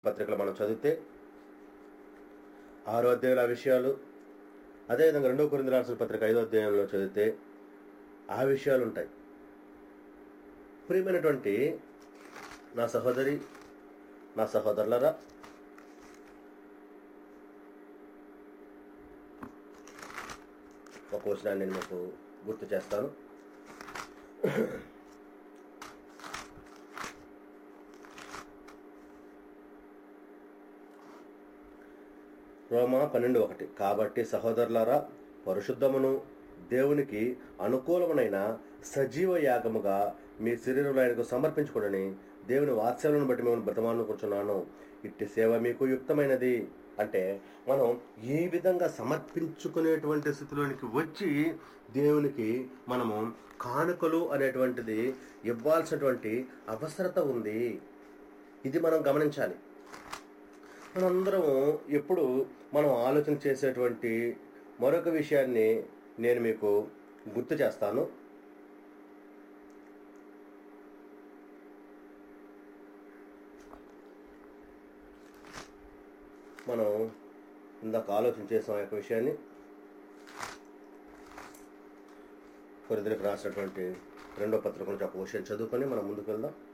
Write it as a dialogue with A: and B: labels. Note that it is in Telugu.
A: పత్రికలు మనం చదివితే ఆరో అధ్యాయుల విషయాలు అదేవిధంగా రెండో కొరింది రాసిన పత్రిక ఐదో అధ్యాయంలో చదివితే ఆ విషయాలు ఉంటాయి ప్రియమైనటువంటి నా సహోదరి నా సహోదరులరా ఒక వచనాన్ని నేను మీకు గుర్తు చేస్తాను రోమా పన్నెండు ఒకటి కాబట్టి సహోదరులారా పరిశుద్ధమును దేవునికి అనుకూలమునైన సజీవ యాగముగా మీ శరీరంలో ఆయనకు సమర్పించుకోడని దేవుని వాత్సల్యం బట్టి మేము బ్రతమానుకుంటున్నాను ఇట్టి సేవ మీకు యుక్తమైనది అంటే మనం ఏ విధంగా సమర్పించుకునేటువంటి స్థితిలోనికి వచ్చి దేవునికి మనము కానుకలు అనేటువంటిది ఇవ్వాల్సినటువంటి అవసరత ఉంది ఇది మనం గమనించాలి మనందరం ఎప్పుడు మనం ఆలోచన చేసేటువంటి మరొక విషయాన్ని నేను మీకు గుర్తు చేస్తాను మనం ఇందాక ఆలోచన చేసాం ఆ యొక్క విషయాన్ని కొరిదలకు రాసినటువంటి రెండో పత్రిక నుంచి ఒక విషయం చదువుకొని మనం ముందుకు వెళ్దాం